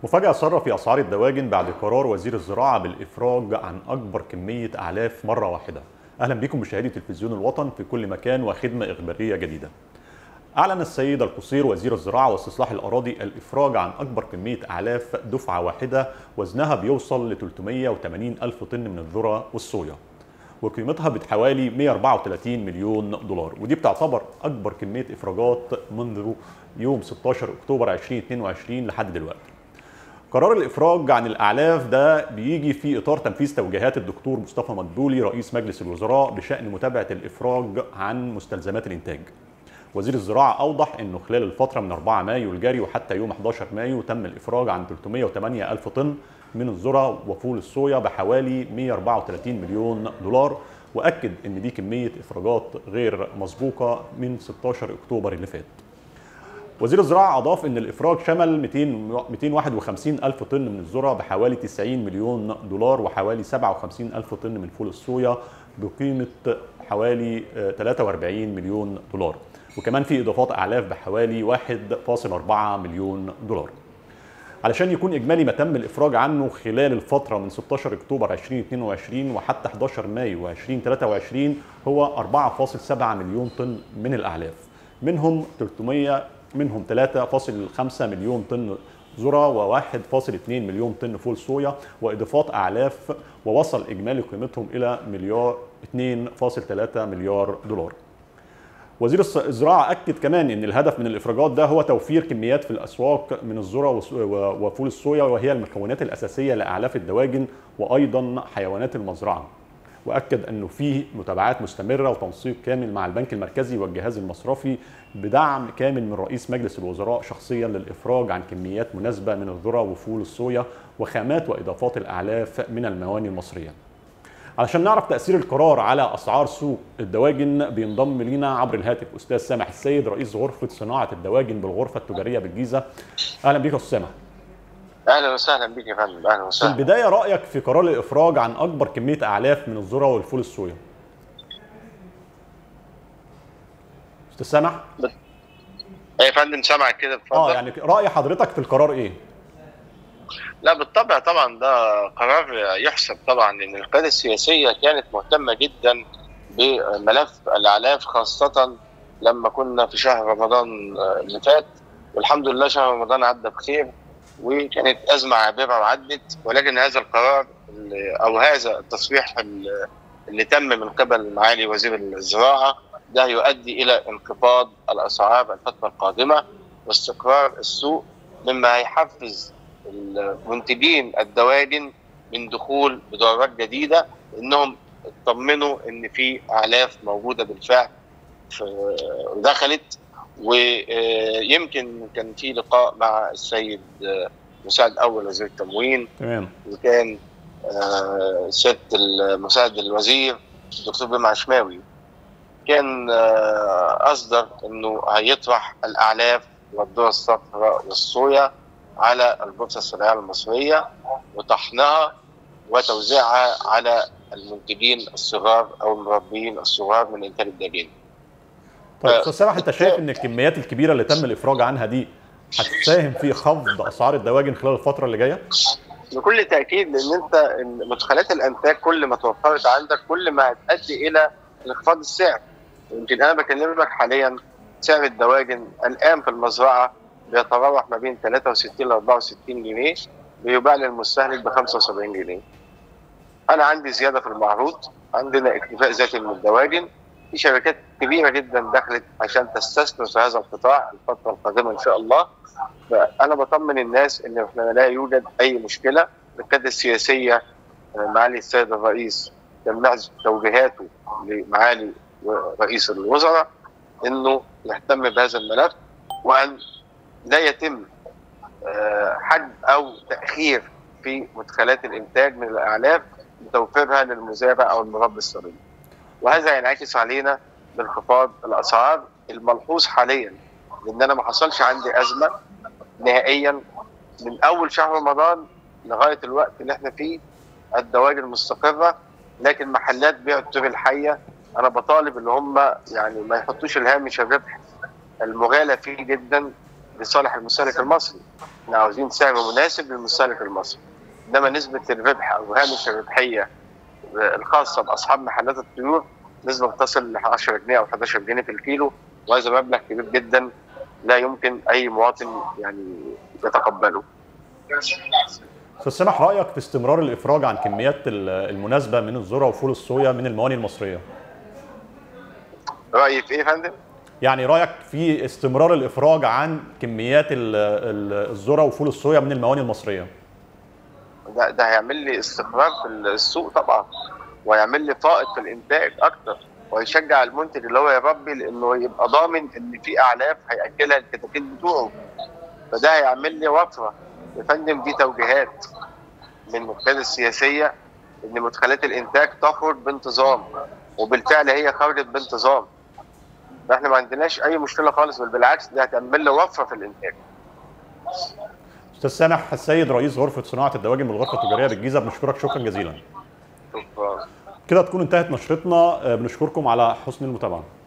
مفاجأة سارة في أسعار الدواجن بعد قرار وزير الزراعة بالإفراج عن أكبر كمية أعلاف مرة واحدة. أهلا بكم مشاهدي تلفزيون الوطن في كل مكان وخدمة إخبارية جديدة. أعلن السيد القصير وزير الزراعة واستصلاح الأراضي الإفراج عن أكبر كمية أعلاف دفعة واحدة وزنها بيوصل ل 380 ألف طن من الذرة والصويا. وقيمتها بحوالي 134 مليون دولار ودي بتعتبر أكبر كمية إفراجات منذ يوم 16 أكتوبر 2022 لحد دلوقتي. قرار الافراج عن الاعلاف ده بيجي في اطار تنفيذ توجيهات الدكتور مصطفى مدبولي رئيس مجلس الوزراء بشان متابعه الافراج عن مستلزمات الانتاج. وزير الزراعه اوضح انه خلال الفتره من 4 مايو الجاري وحتى يوم 11 مايو تم الافراج عن 308 الف طن من الذره وفول الصويا بحوالي 134 مليون دولار واكد ان دي كميه افراجات غير مسبوقه من 16 اكتوبر اللي فات. وزير الزراعه اضاف ان الافراج شمل 200 251 الف طن من الذره بحوالي 90 مليون دولار وحوالي 57 الف طن من فول الصويا بقيمه حوالي 43 مليون دولار وكمان في اضافات اعلاف بحوالي 1.4 مليون دولار علشان يكون اجمالي ما تم الافراج عنه خلال الفتره من 16 اكتوبر 2022 وحتى 11 مايو 2023 هو 4.7 مليون طن من الاعلاف منهم 300 منهم 3.5 مليون طن ذرة و1.2 مليون طن فول صويا وإضافات أعلاف ووصل إجمالي قيمتهم إلى مليار 2.3 مليار دولار. وزير الزراعة أكد كمان أن الهدف من الإفراجات ده هو توفير كميات في الأسواق من الذرة وفول الصويا وهي المكونات الأساسية لأعلاف الدواجن وأيضا حيوانات المزرعة. واكد انه في متابعات مستمره وتنسيق كامل مع البنك المركزي والجهاز المصرفي بدعم كامل من رئيس مجلس الوزراء شخصيا للافراج عن كميات مناسبه من الذره وفول الصويا وخامات واضافات الاعلاف من المواني المصريه. علشان نعرف تاثير القرار على اسعار سوق الدواجن بينضم لينا عبر الهاتف استاذ سامح السيد رئيس غرفه صناعه الدواجن بالغرفه التجاريه بالجيزه. اهلا بيك يا استاذ سامح. اهلا وسهلا بك يا فندم اهلا وسهلا في البدايه رايك في قرار الافراج عن اكبر كميه اعلاف من الذره والفول الصويا استاذ سامح يا فندم سامعك كده اتفضل اه يعني راي حضرتك في القرار ايه لا بالطبع طبعا ده قرار يحسب طبعا لان القياده السياسيه كانت مهتمه جدا بملف الاعلاف خاصه لما كنا في شهر رمضان اللي فات والحمد لله شهر رمضان عدى بخير وكانت ازمه عابره وعدت ولكن هذا القرار او هذا التصريح اللي تم من قبل معالي وزير الزراعه ده يؤدي الى انخفاض الاسعار الفتره القادمه واستقرار السوق مما هيحفز المنتجين الدواجن من دخول بدورات جديده انهم اطمنوا ان في اعلاف موجوده بالفعل دخلت ويمكن كان في لقاء مع السيد مساعد اول وزير التموين تمام وكان سياده المساعد الوزير الدكتور بيم عشماوي كان اصدر انه هيطرح الاعلاف والذره الصفراء والصويا على البورصه الصناعيه المصريه وطحنها وتوزيعها على المنتجين الصغار او المربين الصغار من انتاج الدجاج. طيب استاذ سامح انت شايف ان الكميات الكبيره اللي تم الافراج عنها دي هتساهم في خفض اسعار الدواجن خلال الفتره اللي جايه؟ بكل تاكيد لان انت مدخلات الانتاج كل ما توفرت عندك كل ما هتؤدي الى انخفاض السعر. يمكن انا بكلمك حاليا سعر الدواجن الان في المزرعه بيتراوح ما بين 63 ل 64 جنيه بيباع للمستهلك ب 75 جنيه. انا عندي زياده في المعروض، عندنا اكتفاء ذاتي من الدواجن، في شركات كبيره جدا دخلت عشان تستثمر في هذا القطاع الفتره القادمه ان شاء الله فانا بطمن الناس ان احنا لا يوجد اي مشكله القياده السياسيه معالي السيد الرئيس تم توجيهاته لمعالي رئيس الوزراء انه يهتم بهذا الملف وان لا يتم حد او تاخير في مدخلات الانتاج من الاعلاف لتوفيرها للمزارع او المربي الصغير. وهذا ينعكس علينا بانخفاض الاسعار الملحوظ حاليا لان انا ما حصلش عندي ازمه نهائيا من اول شهر رمضان لغايه الوقت اللي احنا فيه الدواجن مستقره لكن محلات بيع الطيور الحيه انا بطالب ان هم يعني ما يحطوش الهامش الربح المغالى فيه جدا لصالح المستهلك المصري احنا عاوزين سعر مناسب للمستهلك المصري انما نسبه الربح او هامش الربحيه الخاصه باصحاب محلات الطيور نسبه بتصل ل 10 جنيه او 11 جنيه في الكيلو وهذا مبلغ كبير جدا لا يمكن اي مواطن يعني يتقبله. استاذ سامح رايك في استمرار الافراج عن كميات المناسبه من الذره وفول الصويا من المواني المصريه؟ رايي في ايه يا فندم؟ يعني رايك في استمرار الافراج عن كميات الذره وفول الصويا من المواني المصريه؟ ده ده هيعمل لي استقرار في السوق طبعا ويعمل لي فائض في الانتاج اكتر ويشجع المنتج اللي هو يربي لانه يبقى ضامن ان في اعلاف هياكلها الكتاكيت بتوعه فده هيعمل لي وفره يا فندم دي توجيهات من القياده السياسيه ان مدخلات الانتاج تخرج بانتظام وبالفعل هي خرجت بانتظام فاحنا ما عندناش اي مشكله خالص بل بالعكس دي هتعمل لي وفره في الانتاج استاذ سامح السيد رئيس غرفه صناعه الدواجن بالغرفه التجاريه بالجيزه بنشكرك شكرا جزيلا شكرا كده تكون انتهت نشرتنا بنشكركم على حسن المتابعه